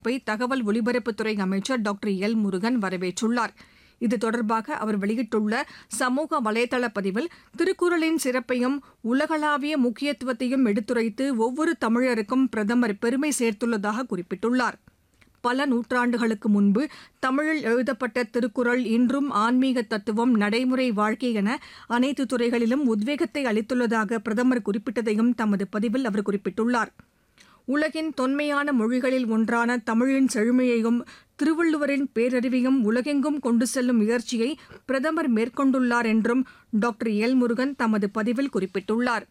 வை தகவல் ஒலிபரப்புத்துறை அமைச்சர் டாக்டர் எல் முருகன் வரவேற்றுள்ளார் இது தொடர்பாக அவர் வெளியிட்டுள்ள சமூக வலைதள பதிவில் திருக்குறளின் சிறப்பையும் உலகளாவிய முக்கியத்துவத்தையும் எடுத்துரைத்து ஒவ்வொரு தமிழருக்கும் பிரதமர் பெருமை சேர்த்துள்ளதாக குறிப்பிட்டுள்ளார் பல நூற்றாண்டுகளுக்கு முன்பு தமிழில் எழுதப்பட்ட திருக்குறள் இன்றும் ஆன்மீக தத்துவம் நடைமுறை வாழ்க்கை என அனைத்து துறைகளிலும் உத்வேகத்தை அளித்துள்ளதாக பிரதமர் குறிப்பிட்டதையும் தமது பதிவில் அவர் குறிப்பிட்டுள்ளார் உலகின் தொன்மையான மொழிகளில் ஒன்றான தமிழின் செழுமையையும் திருவள்ளுவரின் பேரறிவையும் உலகெங்கும் கொண்டு செல்லும் முயற்சியை பிரதமர் மேற்கொண்டுள்ளார் என்றும் டாக்டர் எல் முருகன் தமது பதிவில் குறிப்பிட்டுள்ளார்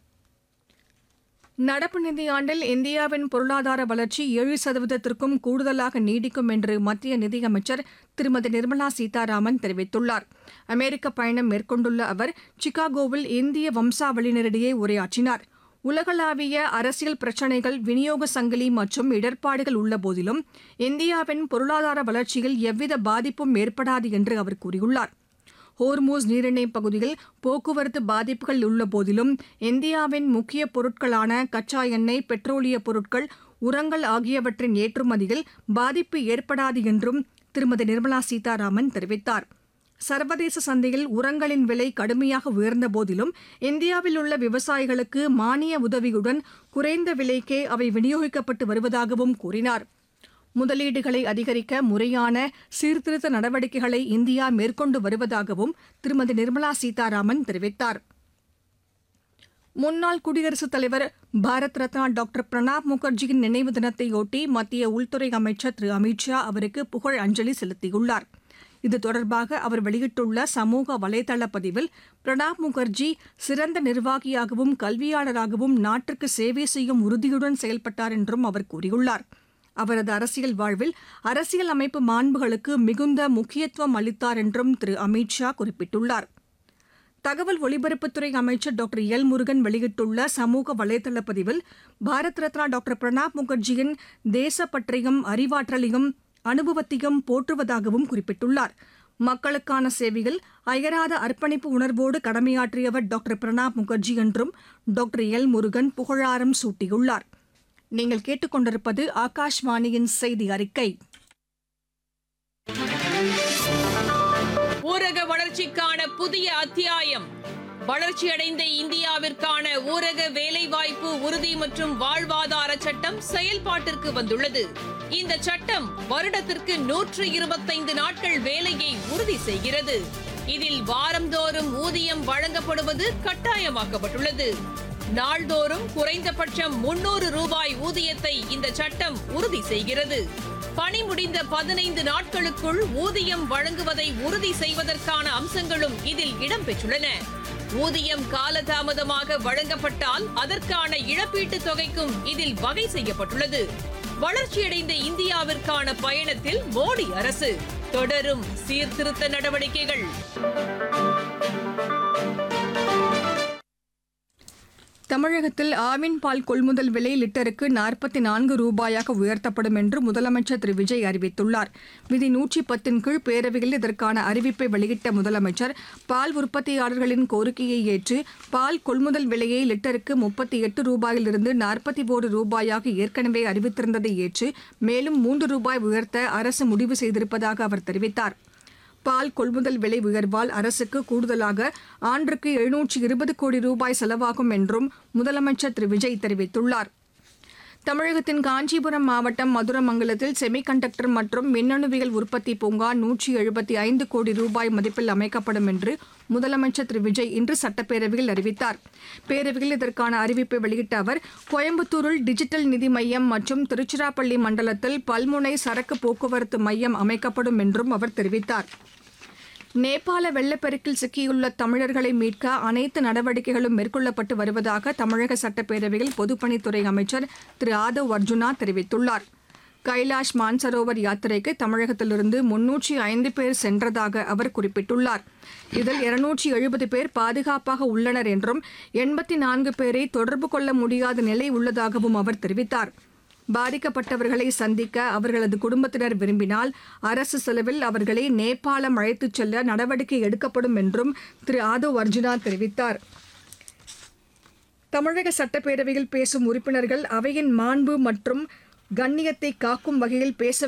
நடப்பு நிதியாண்டில் இந்தியாவின் பொருளாதார வளர்ச்சி ஏழு சதவீதத்திற்கும் கூடுதலாக நீடிக்கும் என்று மத்திய நிதியமைச்சர் திருமதி நிர்மலா சீதாராமன் தெரிவித்துள்ளார் அமெரிக்க பயணம் மேற்கொண்டுள்ள அவர் சிகாகோவில் இந்திய வம்சாவளியினரிடையே உரையாற்றினார் உலகளாவிய அரசியல் பிரச்சினைகள் விநியோக சங்கிலி மற்றும் இடர்பாடுகள் உள்ள போதிலும் இந்தியாவின் பொருளாதார வளர்ச்சியில் எவ்வித பாதிப்பும் ஏற்படாது என்று அவர் கூறியுள்ளார் ஹோர்மூஸ் நீரிணை பகுதியில் போக்குவரத்து பாதிப்புகள் உள்ள போதிலும் இந்தியாவின் முக்கிய பொருட்களான கச்சா எண்ணெய் பெட்ரோலிய பொருட்கள் உரங்கள் ஆகியவற்றின் ஏற்றுமதியில் பாதிப்பு ஏற்படாது என்றும் திருமதி நிர்மலா சீதாராமன் தெரிவித்தார் சர்வதேச சந்தையில் உரங்களின் விலை கடுமையாக உயர்ந்த போதிலும் இந்தியாவில் உள்ள விவசாயிகளுக்கு மானிய உதவியுடன் குறைந்த விலைக்கே அவை விநியோகிக்கப்பட்டு வருவதாகவும் கூறினார் முதலீடுகளை அதிகரிக்க முறையான சீர்திருத்த நடவடிக்கைகளை இந்தியா மேற்கொண்டு வருவதாகவும் திருமதி நிர்மலா சீதாராமன் தெரிவித்தார் முன்னாள் குடியரசுத் தலைவர் பாரத் ரத்னா டாக்டர் பிரணாப் முகர்ஜியின் நினைவு தினத்தையொட்டி மத்திய உள்துறை அமைச்சர் திரு அமித் ஷா அவருக்கு புகழ் அஞ்சலி செலுத்தியுள்ளார் இது தொடர்பாக அவர் வெளியிட்டுள்ள சமூக வலைதள பதிவில் பிரணாப் முகர்ஜி சிறந்த நிர்வாகியாகவும் கல்வியாளராகவும் நாட்டிற்கு சேவை செய்யும் உறுதியுடன் செயல்பட்டார் என்றும் அவர் கூறியுள்ளார் அவரது அரசியல் வாழ்வில் அரசியல் அமைப்பு மாண்புகளுக்கு மிகுந்த முக்கியத்துவம் அளித்தார் என்றும் திரு அமித் ஷா குறிப்பிட்டுள்ளார் தகவல் ஒலிபரப்புத்துறை அமைச்சர் டாக்டர் எல் முருகன் வெளியிட்டுள்ள சமூக வலைதள பதிவில் பாரத் ரத்னா டாக்டர் பிரணாப் முகர்ஜியின் தேசப்பற்றையும் அறிவாற்றலையும் அனுபவத்தையும் போற்றுவதாகவும் குறிப்பிட்டுள்ளார் மக்களுக்கான சேவையில் அயராத அர்ப்பணிப்பு உணர்வோடு கடமையாற்றியவர் டாக்டர் பிரணாப் முகர்ஜி என்றும் டாக்டர் எல் முருகன் புகழாரம் சூட்டியுள்ளார் நீங்கள் கேட்டுக்கொண்டிருப்பது ஆகாஷ்வாணியின் செய்தி அறிக்கை ஊரக வளர்ச்சிக்கான புதிய அத்தியாயம் வளர்ச்சியடைந்த இந்தியாவிற்கான ஊரக வேலைவாய்ப்பு உறுதி மற்றும் வாழ்வாதார சட்டம் செயல்பாட்டிற்கு வந்துள்ளது இந்த சட்டம் வருடத்திற்கு நூற்று இருபத்தைந்து நாட்கள் வேலையை உறுதி செய்கிறது இதில் வாரந்தோறும் ஊதியம் வழங்கப்படுவது கட்டாயமாக்கப்பட்டுள்ளது நாள்தோறும் குறைந்தபட்சம் முன்னூறு ரூபாய் ஊதியத்தை இந்த சட்டம் உறுதி செய்கிறது பணி முடிந்த பதினைந்து நாட்களுக்குள் ஊதியம் வழங்குவதை உறுதி செய்வதற்கான அம்சங்களும் இதில் இடம்பெற்றுள்ளன ஊதியம் காலதாமதமாக வழங்கப்பட்டால் அதற்கான இழப்பீட்டுத் தொகைக்கும் இதில் வகை செய்யப்பட்டுள்ளது வளர்ச்சியடைந்த இந்தியாவிற்கான பயணத்தில் மோடி அரசு தொடரும் சீர்திருத்த நடவடிக்கைகள் தமிழகத்தில் ஆவின் பால் கொள்முதல் விலை லிட்டருக்கு நாற்பத்தி நான்கு ரூபாயாக உயர்த்தப்படும் என்று முதலமைச்சர் திரு விஜய் அறிவித்துள்ளார் விதி நூற்றி பத்தின் கீழ் பேரவையில் இதற்கான அறிவிப்பை வெளியிட்ட முதலமைச்சர் பால் உற்பத்தியாளர்களின் கோரிக்கையை ஏற்று பால் கொள்முதல் விலையை லிட்டருக்கு முப்பத்தி எட்டு ரூபாயிலிருந்து நாற்பத்தி ஒரு ரூபாயாக ஏற்கனவே அறிவித்திருந்ததை ஏற்று மேலும் மூன்று ரூபாய் உயர்த்த அரசு முடிவு செய்திருப்பதாக அவர் தெரிவித்தார் பால் கொள்முதல் விலை உயர்வால் அரசுக்கு கூடுதலாக ஆண்டுக்கு எழுநூற்று இருபது கோடி ரூபாய் செலவாகும் என்றும் முதலமைச்சர் திரு விஜய் தெரிவித்துள்ளார் தமிழகத்தின் காஞ்சிபுரம் மாவட்டம் மதுரமங்கலத்தில் செமிகண்டக்டர் மற்றும் மின்னணுவியல் உற்பத்தி பூங்கா நூற்றி எழுபத்தி ஐந்து கோடி ரூபாய் மதிப்பில் அமைக்கப்படும் என்று முதலமைச்சர் திரு விஜய் இன்று சட்டப்பேரவையில் அறிவித்தார் பேரவையில் இதற்கான அறிவிப்பை வெளியிட்ட அவர் கோயம்புத்தூரில் டிஜிட்டல் நிதி மையம் மற்றும் திருச்சிராப்பள்ளி மண்டலத்தில் பல்முனை சரக்கு போக்குவரத்து மையம் அமைக்கப்படும் என்றும் அவர் தெரிவித்தார் நேபாள வெள்ளப்பெருக்கில் சிக்கியுள்ள தமிழர்களை மீட்க அனைத்து நடவடிக்கைகளும் மேற்கொள்ளப்பட்டு வருவதாக தமிழக சட்டப்பேரவையில் பொதுப்பணித்துறை அமைச்சர் திரு ஆதவ் அர்ஜுனா தெரிவித்துள்ளார் கைலாஷ் மான்சரோவர் யாத்திரைக்கு தமிழகத்திலிருந்து முன்னூற்றி ஐந்து பேர் சென்றதாக அவர் குறிப்பிட்டுள்ளார் இதில் இருநூற்றி எழுபது பேர் பாதுகாப்பாக உள்ளனர் என்றும் எண்பத்தி நான்கு பேரை தொடர்பு கொள்ள முடியாத நிலை உள்ளதாகவும் அவர் தெரிவித்தார் பாதிக்கப்பட்டவர்களை சந்திக்க அவர்களது குடும்பத்தினர் விரும்பினால் அரசு செலவில் அவர்களை நேபாளம் அழைத்துச் செல்ல நடவடிக்கை எடுக்கப்படும் என்றும் திரு ஆதவ் அர்ஜுனா தெரிவித்தார் தமிழக சட்டப்பேரவையில் பேசும் உறுப்பினர்கள் அவையின் மாண்பு மற்றும் கண்ணியத்தை காக்கும் வகையில் பேச